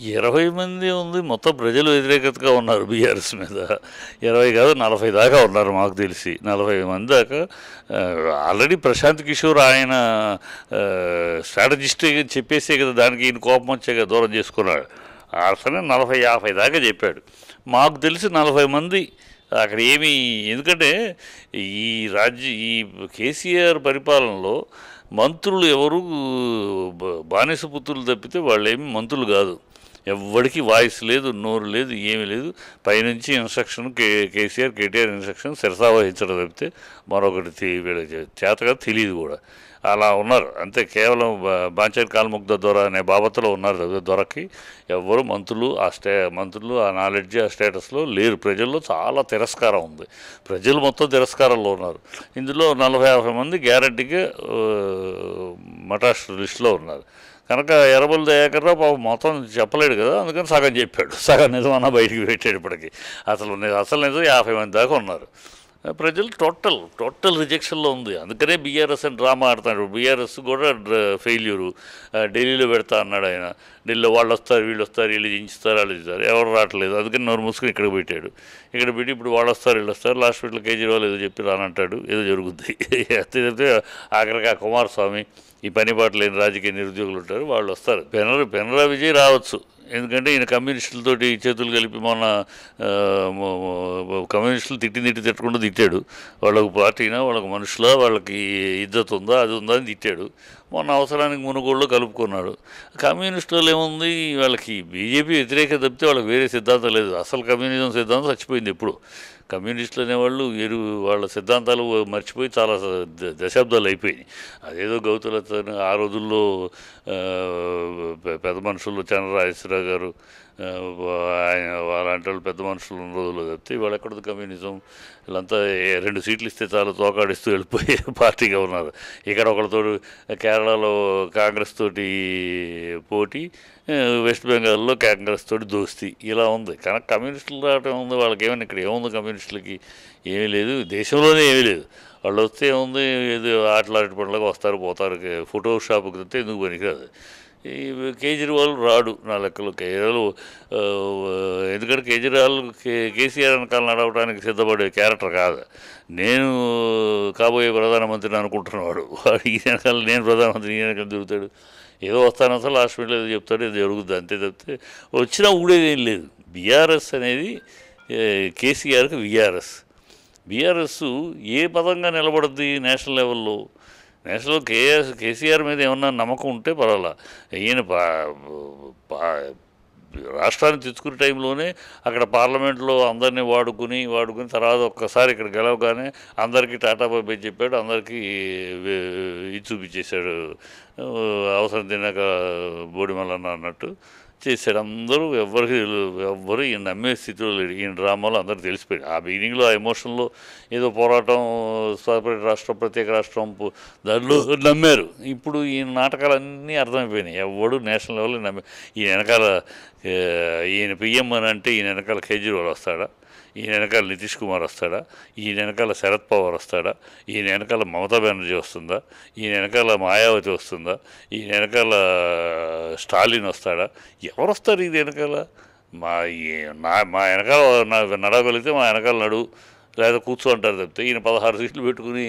ఇరవై మంది ఉంది మొత్తం ప్రజలు వ్యతిరేకతగా ఉన్నారు బీఆర్ఎస్ మీద ఇరవై కాదు నలభై దాకా ఉన్నారు మాకు తెలిసి నలభై మంది దాకా ఆ, ఆల్రెడీ ప్రశాంత్ కిషోర్ ఆయన స్ట్రాటజిస్ట్ చెప్పేసే కదా దానికి ఈయన కోపం వచ్చే కదా దూరం చేసుకున్నాడు అసలు నలభై యాభై దాకా చెప్పాడు మాకు తెలిసి నలభై మంది అక్కడ ఏమి ఎందుకంటే ఈ రాజ్య ఈ కేసీఆర్ పరిపాలనలో మంత్రులు ఎవరు బ- బానిస పుత్రులు తప్పితే వాళ్ళు ఏమి మంత్రులు కాదు ఎవ్వడికి వాయిస్ లేదు నోరు లేదు ఏమీ లేదు పైనుంచి ఇన్స్ట్రక్షన్ కే కేసీఆర్ కేటీఆర్ ఇన్స్ట్రక్షన్ శిరసా వహించడం తప్పితే మరొకటి తె- వీళ్ళకి చేతగా తెలియదు కూడా అలా ఉన్నారు అంతే కేవలం బా- బాంచర్ కాల్ముగ్ధ దొర అనే బాబతలో ఉన్నారు దొరకి ఎవ్వరు మంత్రులు ఆ స్టే మంత్రులు ఆ నాలెడ్జ్ ఆ స్టేటస్లో లేరు ప్రజల్లో చాలా తిరస్కారం ఉంది ప్రజలు మొత్తం తిరస్కారంలో ఉన్నారు ఇందులో నలభై యాభై మంది గ్యారంటీగా మటాష్ లిస్టులో ఉన్నారు కనుక ఎర్రబల్ దయాకర్ రావు పాపం మొత్తం చెప్పలేడు కదా అందుకని సగం చెప్పాడు సగం నిజం అన్న బయటికి పెట్టాడు ఇప్పటికి అసలు ని- అసలు నిజం యాభై మంది దాకా ఉన్నారు ప్రజలు టోటల్ టోటల్ రిజెక్షన్లో ఉంది అందుకనే బీఆర్ఎస్ అని డ్రామా ఆడుతున్నాడు బీఆర్ఎస్ కూడా ఫెయిల్యూరు ఢిల్లీలో పెడతా అన్నాడు ఆయన ఢిల్లీలో వాళ్ళు వస్తారు వీళ్ళు వస్తారు వీళ్ళు దించుతారు వాళ్ళు దించుతారు ఎవరు రావట్లేదు అందుకని నోరు మూసుకుని ఇక్కడ పెట్టాడు ఇక్కడ పెట్టి ఇప్పుడు వాళ్ళు వస్తారు వీళ్ళు వస్తారు లాస్ట్ వీటిలో కేజ్రీవాల్ ఏదో చెప్పి రానంటాడు ఏదో జరుగుద్ది అంతే చెప్తే ఆఖరికి ఆ కుమారస్వామి ఈ పని పాట లేని రాజకీయ నిరుద్యోగులు ఉంటారు వాళ్ళు వస్తారు పెనర పెనరా విజయ్ రావచ్చు ఎందుకంటే ఈయన కమ్యూనిస్టులతోటి చేతులు కలిపి మొన్న ఆ, మొ- మొ- కమ్యూనిస్టులు తిట్టి తిట్టి తిట్టకుండా తిట్టాడు వాళ్ళకు పార్టీనా వాళ్ళకి మనుషులా వాళ్ళకి ఇజ్జత్ ఉందా అది ఉందా అని తిట్టాడు మొన్న అవసరానికి మునుగోళ్ళు కలుపుకున్నాడు కమ్యూనిస్టులు ఏముంది వాళ్ళకి బీజేపీ వ్యతిరేక తప్పితే వాళ్ళకి వేరే సిద్ధాంతం లేదు అసలు కమ్యూనిజం సిద్ధాంతం చచ్చిపోయింది ఎప్పుడు కమ్యూనిస్టులు అనేవాళ్ళు ఎరు వాళ్ళ సిద్ధాంతాలు మర్చిపోయి చాలా ద- దశాబ్దాలు అయిపోయినాయి అదేదో గౌతులతో ఆ రోజుల్లో ఆ, పె- పెద్ద మనుషులు చంద్రరాజేశ్వరరావు గారు ఆ, ఆయన అలాంటి వాళ్ళు పెద్ద మనుషులు ఉన్న రోజుల్లో తప్పితే ఇవాళ ఎక్కడది కమ్యూనిజం వీళ్ళంతా ఏ- రెండు సీట్లు ఇస్తే చాలా తోకాడిస్తూ వెళ్ళిపోయే పార్టీగా ఉన్నారు ఇక్కడ ఒకరితో కేరళలో కాంగ్రెస్ తోటి పోటీ ఆ, వెస్ట్ బెంగాల్లో కాంగ్రెస్ తోటి దోస్తీ ఇలా ఉంది కానీ కమ్యూనిస్టులు రావటం ఉంది వాళ్ళకి ఏమైనా ఇక్కడ ఏముంది కమ్యూనిస్టులకి ఏమీ లేదు దేశంలోనే ఏమీ లేదు వాళ్ళు వస్తే ఏముంది ఏదో ఆటలాంటి పనులకు వస్తారు పోతారు ఫోటో షాప్కి వస్తే ఎందుకు పనికిరాదు ఈ కేజ్రీవాల్ రాడు నా లెక్కలో కేజ్రీవాల్ ఆ, ఎందుకంటే కేజ్రీవాల్ కే కేసీఆర్ వెనకాల నడవడానికి సిద్ధపడే క్యారెక్టర్ కాదు నేను కాబోయే ప్రధానమంత్రిని అనుకుంటున్నవాడు వాడు ఈ వెనకాల నేను ప్రధానమంత్రి ఈ వెనకాల తిరుగుతాడు ఏదో వస్తాను అసలు లాస్ట్ మినిట్లో ఏదో చెప్తాడు ఏదో జరుగుద్ది అంతే తప్పితే వచ్చినా ఊడేది ఏం లేదు బీఆర్ఎస్ అనేది ఏ, కేసీఆర్కి విఆర్ఎస్ బీఆర్ఎస్ ఏ పదంగా నిలబడుద్ది నేషనల్ లెవెల్లో నేషనల్ కేఎస్ కేసీఆర్ మీద ఏమన్నా నమ్మకం ఉంటే పర్వాలా ఈయన పా పా- రాష్ట్రాన్ని తెచ్చుకునే టైంలోనే అక్కడ పార్లమెంట్లో అందరినీ వాడుకుని వాడుకుని తర్వాత ఒక్కసారి ఇక్కడ గెలవగానే అందరికీ టాటా బాబాయ్ చెప్పాడు అందరికీ వే- ఇది చూపించేశాడు ఆ, అవసరం తిన్నాక బోడిమల్లన్న అన్నట్టు చేశాడు అందరూ ఎవరికి ఎవ్వరు ఈయన నమ్మే స్థితిలో లేడు ఈయన డ్రామాలో అందరికి తెలిసిపోయాడు ఆ బిగినింగ్లో ఆ ఎమోషన్లో ఏదో పోరాటం సపరేట్ రాష్ట్రం ప్రత్యేక రాష్ట్రం పు- దాంట్లో నమ్మారు ఇప్పుడు ఈయన నాటకాలన్నీ అర్థమైపోయినాయి ఎవడు నేషనల్ లెవెల్లో నమ్మే ఈయన వెనకాల ఆ, ఈయన పిఎం అని అంటే ఈయన వెనకాల కేజ్రీవాల్ వస్తాడా ఈయన వెనకాల నితీష్ కుమార్ వస్తాడా ఈయన వెనకాల శరద్ పవార్ వస్తాడా ఈయన వెనకాల మమతా బెనర్జీ వస్తుందా ఈయన వెనకాల మాయావతి వస్తుందా ఈయన వెనకాల స్టాలిన్ వస్తాడా ఎవరు వస్తారు ఇది వెనకాల మా ఈ- నా మా వెనకాల నా- నడవగలిగితే మా వెనకాల నడు లేదా కూర్చో అంటారు తప్పితే ఈయన పదహారు సీట్లు పెట్టుకుని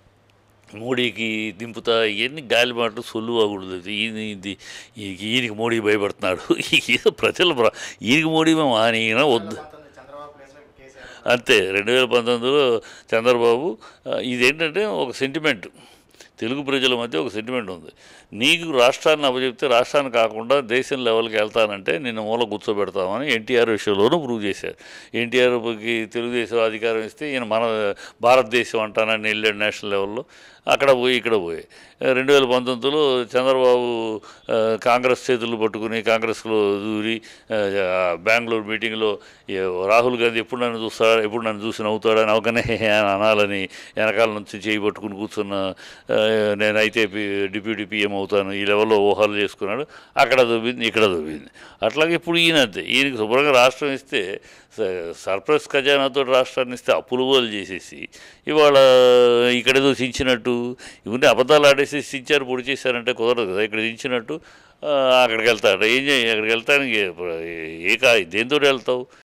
మోడీకి దింపుతా ఇవన్నీ గాలి మాటలు సొల్లు అవ్వకూడదు ఈయన ఇది ఈ- ఈయనకి మోడీ భయపడుతున్నాడు ఏదో ప్రజలు బ్ర- ఈయనకి మోడీ మేము ఆయన వద్దు చంద్రబాబు ప్లేస్లో కేసీఆర్ అంతే రెండు వేల పంతొమ్మిదిలో చంద్రబాబు ఆ, ఇదేంటంటే ఒక సెంటిమెంట్ తెలుగు ప్రజల మధ్య ఒక సెంటిమెంట్ ఉంది నీకు రాష్ట్రాన్ని అప్పచెప్తే రాష్ట్రాన్ని కాకుండా దేశం లెవెల్కి వెళ్తానంటే నిన్ను మూల కూర్చోబెడతామని ఎన్టీఆర్ విషయంలోనూ ప్రూవ్ చేశారు ఎన్టీఆర్కి తెలుగుదేశం అధికారం ఇస్తే ఈయన మన భారతదేశం అంటానని వెళ్ళాడు నేషనల్ లెవెల్లో అక్కడ పోయి ఇక్కడ పోయి రెండు వేల పంతొమ్మిదిలో చంద్రబాబు ఆ, కాంగ్రెస్ చేతులు పట్టుకుని కాంగ్రెస్లో దూరి ఆ, బెంగళూరు మీటింగ్లో ఏ, రాహుల్ గాంధీ ఎప్పుడు నన్ను చూస్తాడా ఎప్పుడు నన్ను చూసి నవ్వుతాడని అవగానే అని అనాలని వెనకాల నుంచి చేయి పట్టుకుని కూర్చున్న ఆ, నేనైతే పి- డిప్యూటీ పీఎం అవుతాను ఈ లెవెల్లో ఊహలు చేసుకున్నాడు అక్కడ దొబ్బింది ఇక్కడ దొబ్బింది అట్లాగే ఇప్పుడు ఈయన అంతే ఈయనకి శుభ్రంగా రాష్ట్రం ఇస్తే స- సర్ప్రైజ్ ఖజానాతో రాష్ట్రాన్ని ఇస్తే అప్పులు గోలు చేసేసి ఇవాళ ఇక్కడేదో చించినట్టు ఇవన్నీ అబద్ధాలు ఆడేసి చించారు పొడి చేశారంటే కుదరదు కదా ఇక్కడ చించినట్టు ఆ, అక్కడికి వెళ్తాడు ఏం చేయ అక్కడికి వెళ్తానికి ఏ కా దేంతో వెళ్తావు